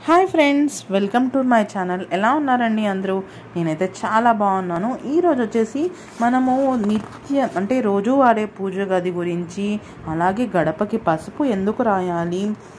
hi friends welcome to my channel ఎలా ఉన్నారండి అందరూ నేనైతే చాలా బాగున్నాను ఈరోజు వచ్చేసి మనము నిత్య అంటే రోజు వాడే పూజ గది గురించి అలాగే గడపకి పసుపు ఎందుకు రాయాలి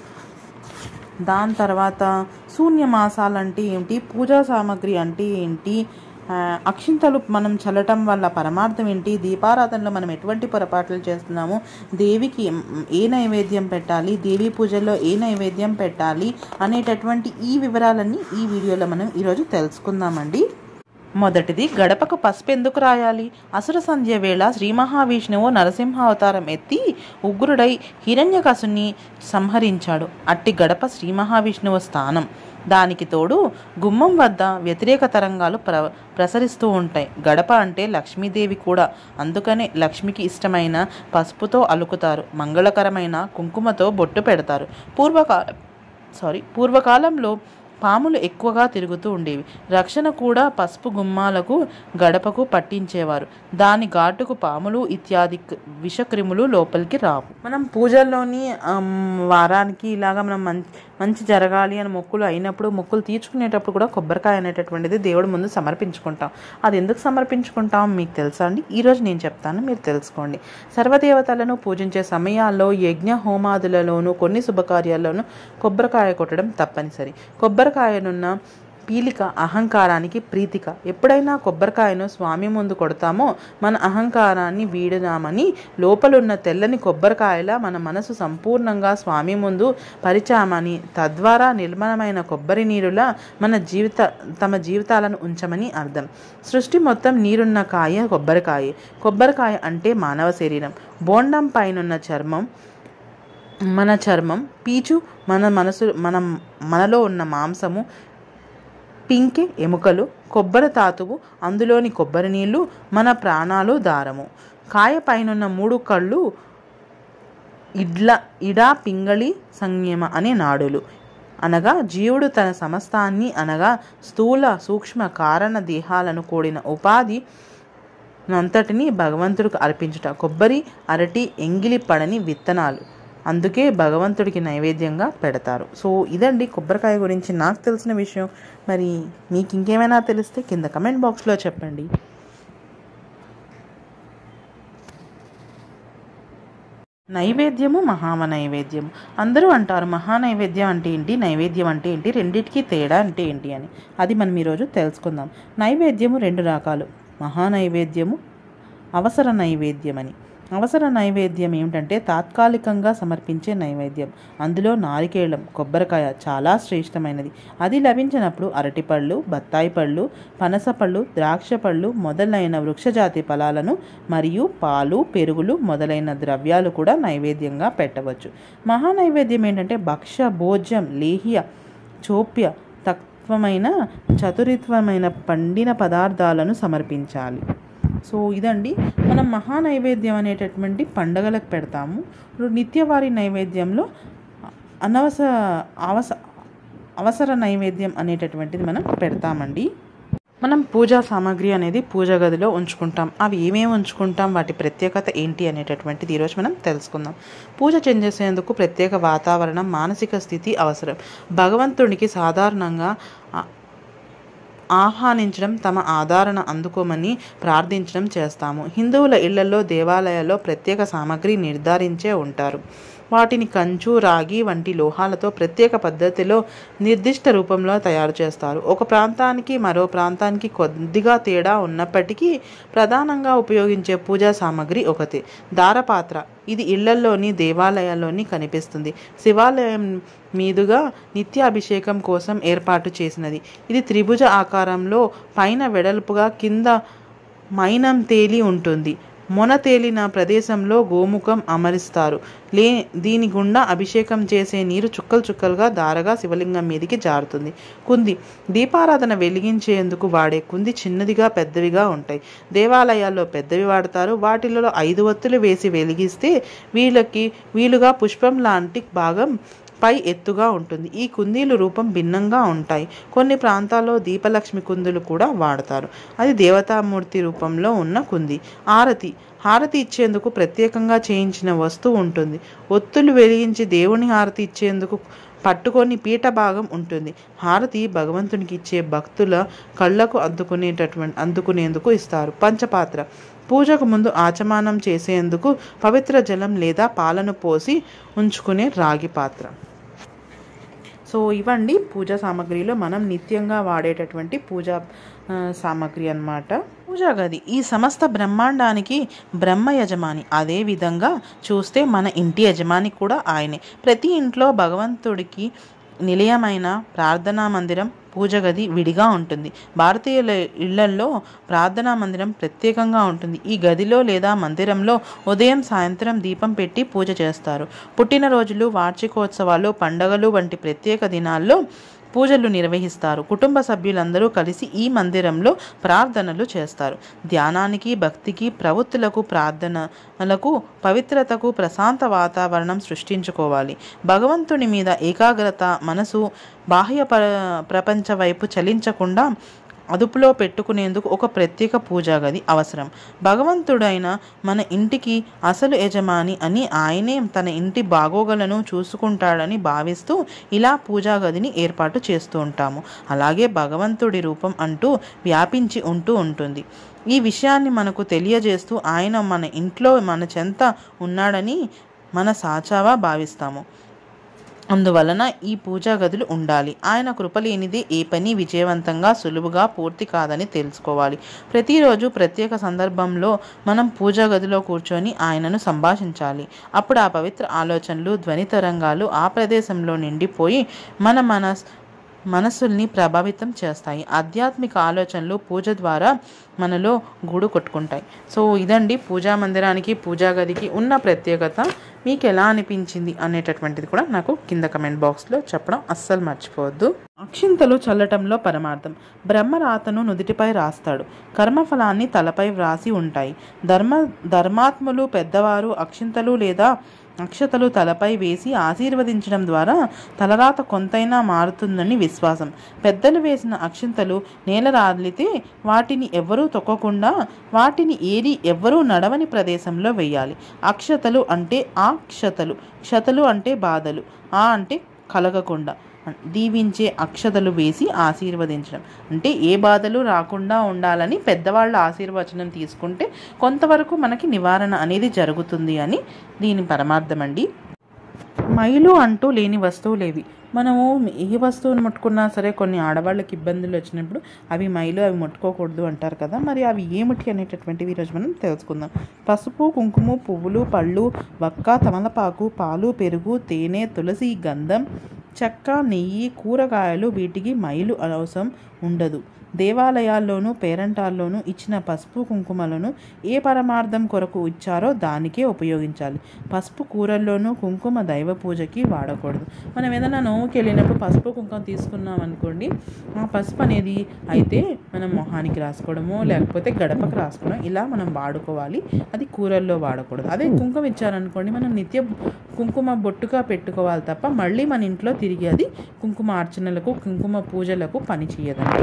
దాని తర్వాత శూన్య మాసాలు అంటే ఏంటి పూజా సామాగ్రి అంటే ఏంటి ఆ, అక్షింతలు మనం చల్లటం వల్ల పరమార్థం ఏంటి దీపారాధనలో మనం ఎటువంటి పొరపాట్లు చేస్తున్నాము దేవికి మ్, ఏ నైవేద్యం పెట్టాలి దేవి పూజల్లో ఏ నైవేద్యం పెట్టాలి అనేటటువంటి ఈ వివరాలన్నీ ఈ వీడియోలో మనం ఈరోజు తెలుసుకుందామండి మొదటిది గడపకు పసుపు ఎందుకు రాయాలి అసుర సంధ్య వేళ శ్రీ మహావిష్ణువు నరసింహ అవతారం ఎత్తి ఉగ్రుడై హిరణ్యకసుని సంహరించాడు అట్టి గడప శ్రీ మహావిష్ణువు స్థానం దానికి తోడు గుమ్మం వద్ద వ్యతిరేక తరంగాలు ప్ర ప్రసరిస్తూ ఉంటాయి గడప అంటే లక్ష్మీదేవి కూడా అందుకనే లక్ష్మికి ఇష్టమైన పసుపుతో అలుకుతారు మంగళకరమైన కుంకుమతో బొట్టు పెడతారు పూర్వకాల సారీ పూర్వకాలంలో పాములు ఎక్కువగా తిరుగుతూ ఉండేవి రక్షణ కూడా పసుపు గుమ్మాలకు గడపకు పట్టించేవారు దాని ఘాటుకు పాములు ఇత్యాది క్- విషక్రిములు లోపలికి రావు మనం పూజల్లోని ఆమ్, వారానికి ఇలాగా మనం మంచి మంచి జరగాలి అని మొక్కులు అయినప్పుడు మొక్కులు తీర్చుకునేటప్పుడు కూడా కొబ్బరికాయ అనేటటువంటిది దేవుడి ముందు సమర్పించుకుంటాం అది ఎందుకు సమర్పించుకుంటాం మీకు తెలుసా అండి ఈరోజు నేను చెప్తాను మీరు తెలుసుకోండి సర్వదేవతలను పూజించే సమయాల్లో యజ్ఞ హోమాదులలోనూ కొన్ని శుభకార్యాల్లోనూ కొబ్బరికాయ కొట్టడం తప్పనిసరి కొబ్బరికాయనున్న పీలిక అహంకారానికి ప్రీతిక ఎప్పుడైనా కొబ్బరికాయను స్వామి ముందు కొడతామో మన అహంకారాన్ని వీడుదామని లోపలున్న తెల్లని కొబ్బరికాయల మన మనసు సంపూర్ణంగా స్వామి ముందు పరిచామని తద్వారా నిర్మలమైన కొబ్బరి నీరులా మన జీవిత తమ జీవితాలను ఉంచమని అర్థం సృష్టి మొత్తం నీరున్న కాయ కొబ్బరికాయ కొబ్బరికాయ అంటే మానవ శరీరం బోండం పైనున్న చర్మం మన చర్మం పీచు మన మనసు మన మనలో ఉన్న మాంసము పింకి ఎముకలు కొబ్బరి తాతువు అందులోని కొబ్బరి నీళ్ళు మన ప్రాణాలు దారము కాయ పైనున్న మూడు కళ్ళు ఇడ్ల ఇడా పింగళి సంయమ అనే నాడులు అనగా జీవుడు తన సమస్తాన్ని అనగా స్థూల సూక్ష్మ కారణ దేహాలను కూడిన ఉపాధి అంతటిని భగవంతుడికి అర్పించుట కొబ్బరి అరటి ఎంగిలి పడని విత్తనాలు అందుకే భగవంతుడికి నైవేద్యంగా పెడతారు సో ఇదండి కొబ్బరికాయ గురించి నాకు తెలిసిన విషయం మరి మీకు ఇంకేమైనా తెలిస్తే కింద కమెంట్ బాక్స్లో చెప్పండి నైవేద్యము మహామ నైవేద్యము అందరూ అంటారు మహా నైవేద్యం అంటే ఏంటి నైవేద్యం అంటే ఏంటి రెండిటికి తేడా అంటే ఏంటి అని అది మనం ఈరోజు తెలుసుకుందాం నైవేద్యము రెండు రకాలు మహా నైవేద్యము అవసర నైవేద్యం అని అవసర నైవేద్యం ఏమిటంటే తాత్కాలికంగా సమర్పించే నైవేద్యం అందులో నారికేళం కొబ్బరికాయ చాలా శ్రేష్టమైనది అది లభించినప్పుడు అరటిపళ్ళు బత్తాయి పళ్ళు పనస పళ్ళు ద్రాక్ష పళ్ళు మొదలైన వృక్షజాతి ఫలాలను మరియు పాలు పెరుగులు మొదలైన ద్రవ్యాలు కూడా నైవేద్యంగా పెట్టవచ్చు మహా నైవేద్యం ఏంటంటే భక్ష భోజ్యం లేహ్య చోప్య తత్వమైన చతురిత్వమైన పండిన పదార్థాలను సమర్పించాలి సో ఇదండి మనం మహా నైవేద్యం అనేటటువంటి పండగలకు పెడతాము ఇప్పుడు నిత్యవారి నైవేద్యంలో అనవసర అవస అవసర నైవేద్యం అనేటటువంటిది మనం పెడతామండి మనం పూజా సామాగ్రి అనేది పూజ గదిలో ఉంచుకుంటాం అవి ఏమేమి ఉంచుకుంటాం వాటి ప్రత్యేకత ఏంటి అనేటటువంటిది ఈరోజు మనం తెలుసుకుందాం పూజ చేసేందుకు ప్రత్యేక వాతావరణం మానసిక స్థితి అవసరం భగవంతునికి సాధారణంగా ఆ, ఆహ్వానించడం తమ ఆదరణ అందుకోమని ప్రార్థించడం చేస్తాము హిందువుల ఇళ్లలో దేవాలయాల్లో ప్రత్యేక సామాగ్రి నిర్ధారించే ఉంటారు వాటిని కంచు రాగి వంటి లోహాలతో ప్రత్యేక పద్ధతిలో నిర్దిష్ట రూపంలో తయారు చేస్తారు ఒక ప్రాంతానికి మరో ప్రాంతానికి కొద్దిగా తేడా ఉన్నప్పటికీ ప్రధానంగా ఉపయోగించే పూజా సామాగ్రి ఒకటే దారపాత్ర ఇది ఇళ్లల్లోని దేవాలయాల్లోని కనిపిస్తుంది శివాలయం మీదుగా నిత్య అభిషేకం కోసం ఏర్పాటు చేసినది ఇది త్రిభుజ ఆకారంలో పైన వెడల్పుగా కింద మైనం తేలి ఉంటుంది మొన తేలిన ప్రదేశంలో గోముఖం అమరిస్తారు లే దీని గుండా అభిషేకం చేసే నీరు చుక్కలు చుక్కలుగా దారగా శివలింగం మీదికి జారుతుంది కుంది దీపారాధన వెలిగించేందుకు వాడే కుంది చిన్నదిగా పెద్దవిగా ఉంటాయి దేవాలయాల్లో పెద్దవి వాడతారు వాటిలో ఐదు ఒత్తులు వేసి వెలిగిస్తే వీళ్ళకి వీలుగా పుష్పం లాంటి భాగం పై ఎత్తుగా ఉంటుంది ఈ కుందీలు రూపం భిన్నంగా ఉంటాయి కొన్ని ప్రాంతాల్లో దీపలక్ష్మి కుందులు కూడా వాడతారు అది దేవతామూర్తి రూపంలో ఉన్న కుంది ఆరతి హారతి ఇచ్చేందుకు ప్రత్యేకంగా చేయించిన వస్తువు ఉంటుంది ఒత్తులు వెలిగించి దేవుని హారతి ఇచ్చేందుకు పట్టుకొని పీఠ భాగం ఉంటుంది హారతి భగవంతునికి ఇచ్చే భక్తుల కళ్ళకు అందుకునేటటువంటి అందుకునేందుకు ఇస్తారు పంచపాత్ర పూజకు ముందు ఆచమానం చేసేందుకు పవిత్ర జలం లేదా పాలను పోసి ఉంచుకునే రాగి పాత్ర సో ఇవండి పూజా సామాగ్రిలో మనం నిత్యంగా వాడేటటువంటి పూజా ఆ, సామాగ్రి అన్నమాట పూజా గది ఈ సమస్త బ్రహ్మాండానికి బ్రహ్మ యజమాని అదే విధంగా చూస్తే మన ఇంటి యజమాని కూడా ఆయనే ప్రతి ఇంట్లో భగవంతుడికి నిలయమైన ప్రార్థనా మందిరం పూజ గది విడిగా ఉంటుంది భారతీయుల ఇళ్లల్లో ప్రార్థనా మందిరం ప్రత్యేకంగా ఉంటుంది ఈ గదిలో లేదా మందిరంలో ఉదయం సాయంత్రం దీపం పెట్టి పూజ చేస్తారు పుట్టినరోజులు వార్షికోత్సవాలు పండగలు వంటి ప్రత్యేక దినాల్లో పూజలు నిర్వహిస్తారు కుటుంబ సభ్యులందరూ కలిసి ఈ మందిరంలో ప్రార్థనలు చేస్తారు ధ్యానానికి భక్తికి ప్రవృత్తులకు ప్రార్థనలకు పవిత్రతకు ప్రశాంత వాతావరణం సృష్టించుకోవాలి భగవంతుని మీద ఏకాగ్రత మనసు బాహ్య ప్ర ప్రపంచ వైపు చలించకుండా అదుపులో పెట్టుకునేందుకు ఒక ప్రత్యేక పూజా గది అవసరం భగవంతుడైన మన ఇంటికి అసలు యజమాని అని ఆయనే తన ఇంటి బాగోగలను చూసుకుంటాడని భావిస్తూ ఇలా పూజా గదిని ఏర్పాటు చేస్తూ ఉంటాము అలాగే భగవంతుడి రూపం అంటూ వ్యాపించి ఉంటూ ఉంటుంది ఈ విషయాన్ని మనకు తెలియజేస్తూ ఆయన మన ఇంట్లో మన చెంత ఉన్నాడని మన సాచావా భావిస్తాము అందువలన ఈ పూజా గదులు ఉండాలి ఆయన కృప లేనిదే ఏ పని విజయవంతంగా సులువుగా పూర్తి కాదని తెలుసుకోవాలి ప్రతిరోజు ప్రత్యేక సందర్భంలో మనం పూజా గదిలో కూర్చొని ఆయనను సంభాషించాలి అప్పుడు ఆ పవిత్ర ఆలోచనలు ధ్వని తరంగాలు ఆ ప్రదేశంలో నిండిపోయి మన మనస్ మనసుల్ని ప్రభావితం చేస్తాయి ఆధ్యాత్మిక ఆలోచనలు పూజ ద్వారా మనలో గూడు కొట్టుకుంటాయి సో ఇదండి పూజా మందిరానికి పూజా గదికి ఉన్న ప్రత్యేకత మీకు ఎలా అనిపించింది అనేటటువంటిది కూడా నాకు కింద కమెంట్ బాక్స్లో చెప్పడం అస్సలు మర్చిపోవద్దు అక్షింతలు చల్లటంలో పరమార్థం బ్రహ్మరాతను నుదిటిపై రాస్తాడు కర్మఫలాన్ని తలపై వ్రాసి ఉంటాయి ధర్మ ధర్మాత్ములు పెద్దవారు అక్షింతలు లేదా అక్షతలు తలపై వేసి ఆశీర్వదించడం ద్వారా తలరాత కొంతైనా మారుతుందని విశ్వాసం పెద్దలు వేసిన అక్షింతలు నేల రాలితే వాటిని ఎవ్వరూ తొక్కకుండా వాటిని ఏరి ఎవ్వరూ నడవని ప్రదేశంలో వేయాలి అక్షతలు అంటే ఆ క్షతలు క్షతలు అంటే బాధలు ఆ అంటే కలగకుండా దీవించే అక్షతలు వేసి ఆశీర్వదించడం అంటే ఏ బాధలు రాకుండా ఉండాలని పెద్దవాళ్ళ ఆశీర్వచనం తీసుకుంటే కొంతవరకు మనకి నివారణ అనేది జరుగుతుంది అని దీని పరమార్థం అండి మైలు అంటూ లేని వస్తువులేవి మనము ఏ వస్తువును ముట్టుకున్నా సరే కొన్ని ఆడవాళ్ళకి ఇబ్బందులు వచ్చినప్పుడు అవి మైలు అవి ముట్టుకోకూడదు అంటారు కదా మరి అవి ఏమిటి అనేటటువంటివి ఈరోజు మనం తెలుసుకుందాం పసుపు కుంకుమ పువ్వులు పళ్ళు వక్క తమలపాకు పాలు పెరుగు తేనె తులసి గంధం చెక్క నెయ్యి కూరగాయలు వీటికి మైలు అవసరం ఉండదు దేవాలయాల్లోనూ పేరంటాల్లోనూ ఇచ్చిన పసుపు కుంకుమలను ఏ పరమార్థం కొరకు ఇచ్చారో దానికే ఉపయోగించాలి పసుపు కూరల్లోనూ కుంకుమ దైవ పూజకి వాడకూడదు మనం ఏదైనా నోవుకి వెళ్ళినప్పుడు పసుపు కుంకుమ తీసుకున్నాం అనుకోండి ఆ పసుపు అనేది అయితే మనం మొహానికి రాసుకోవడము లేకపోతే గడపకు రాసుకోవడం ఇలా మనం వాడుకోవాలి అది కూరల్లో వాడకూడదు అదే కుంకుమ ఇచ్చారనుకోండి మనం నిత్యం కుంకుమ బొట్టుగా పెట్టుకోవాలి తప్ప మళ్ళీ మన ఇంట్లో తిరిగి అది కుంకుమ అర్చనలకు కుంకుమ పూజలకు పని చేయదండి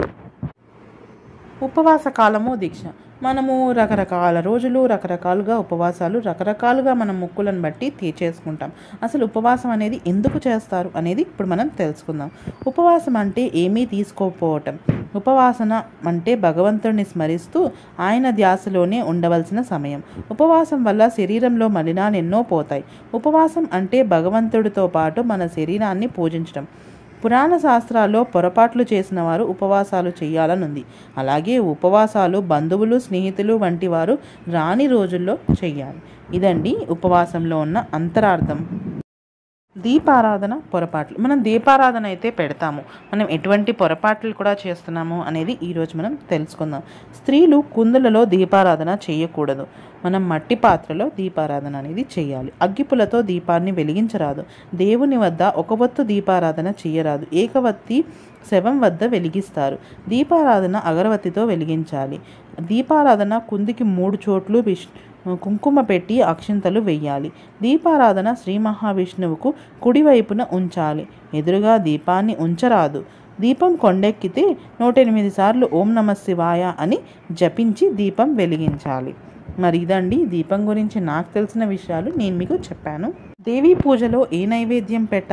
ఉపవాస కాలము దీక్ష మనము రకరకాల రోజులు రకరకాలుగా ఉపవాసాలు రకరకాలుగా మనం మొక్కులను బట్టి తీర్చేసుకుంటాం అసలు ఉపవాసం అనేది ఎందుకు చేస్తారు అనేది ఇప్పుడు మనం తెలుసుకుందాం ఉపవాసం అంటే ఏమీ తీసుకోకపోవటం ఉపవాసన అంటే భగవంతుడిని స్మరిస్తూ ఆయన ధ్యాసలోనే ఉండవలసిన సమయం ఉపవాసం వల్ల శరీరంలో మలినాలు ఎన్నో పోతాయి ఉపవాసం అంటే భగవంతుడితో పాటు మన శరీరాన్ని పూజించడం పురాణ శాస్త్రాల్లో పొరపాట్లు చేసిన వారు ఉపవాసాలు చేయాలనుంది అలాగే ఉపవాసాలు బంధువులు స్నేహితులు వంటి వారు రాని రోజుల్లో చెయ్యాలి ఇదండి ఉపవాసంలో ఉన్న అంతరార్థం దీపారాధన పొరపాట్లు మనం దీపారాధన అయితే పెడతాము మనం ఎటువంటి పొరపాట్లు కూడా చేస్తున్నాము అనేది ఈరోజు మనం తెలుసుకుందాం స్త్రీలు కుందులలో దీపారాధన చేయకూడదు మనం మట్టి పాత్రలో దీపారాధన అనేది చేయాలి అగ్గిపులతో దీపాన్ని వెలిగించరాదు దేవుని వద్ద ఒక వత్తు దీపారాధన చేయరాదు ఏకవత్తి శవం వద్ద వెలిగిస్తారు దీపారాధన అగరవత్తితో వెలిగించాలి దీపారాధన కుందికి మూడు చోట్లు విష్ కుంకుమ పెట్టి అక్షింతలు వెయ్యాలి దీపారాధన శ్రీ మహావిష్ణువుకు కుడివైపున ఉంచాలి ఎదురుగా దీపాన్ని ఉంచరాదు దీపం కొండెక్కితే నూట ఎనిమిది సార్లు ఓం నమ శివాయ అని జపించి దీపం వెలిగించాలి మరి ఇదండి దీపం గురించి నాకు తెలిసిన విషయాలు నేను మీకు చెప్పాను దేవీ పూజలో ఏ నైవేద్యం పెట్టాలి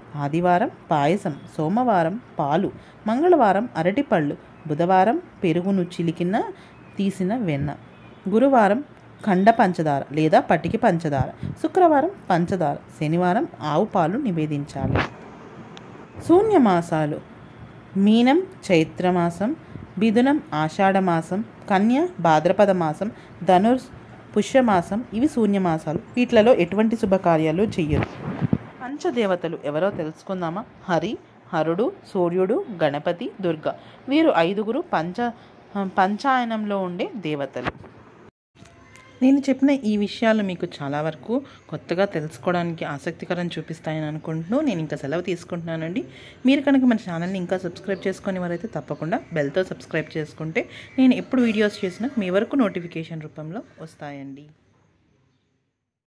ఆదివారం పాయసం సోమవారం పాలు మంగళవారం అరటిపళ్ళు బుధవారం పెరుగును చిలికిన తీసిన వెన్న గురువారం ఖండ పంచదార లేదా పటికి పంచదార శుక్రవారం పంచదార శనివారం ఆవు పాలు నివేదించాలి శూన్యమాసాలు మీనం చైత్రమాసం మిథునం ఆషాఢమాసం కన్య భాద్రపద మాసం ధనుర్ పుష్యమాసం ఇవి శూన్యమాసాలు వీటిలలో ఎటువంటి శుభకార్యాలు చెయ్యరు పంచదేవతలు ఎవరో తెలుసుకుందామా హరి హరుడు సూర్యుడు గణపతి దుర్గ వీరు ఐదుగురు పంచ పంచాయనంలో ఉండే దేవతలు నేను చెప్పిన ఈ విషయాలు మీకు చాలా వరకు కొత్తగా తెలుసుకోవడానికి ఆసక్తికరం చూపిస్తాయని అనుకుంటూ నేను ఇంకా సెలవు తీసుకుంటున్నానండి మీరు కనుక మన ఛానల్ని ఇంకా సబ్స్క్రైబ్ చేసుకొని వారైతే తప్పకుండా బెల్తో సబ్స్క్రైబ్ చేసుకుంటే నేను ఎప్పుడు వీడియోస్ చేసినా మీ వరకు నోటిఫికేషన్ రూపంలో వస్తాయండి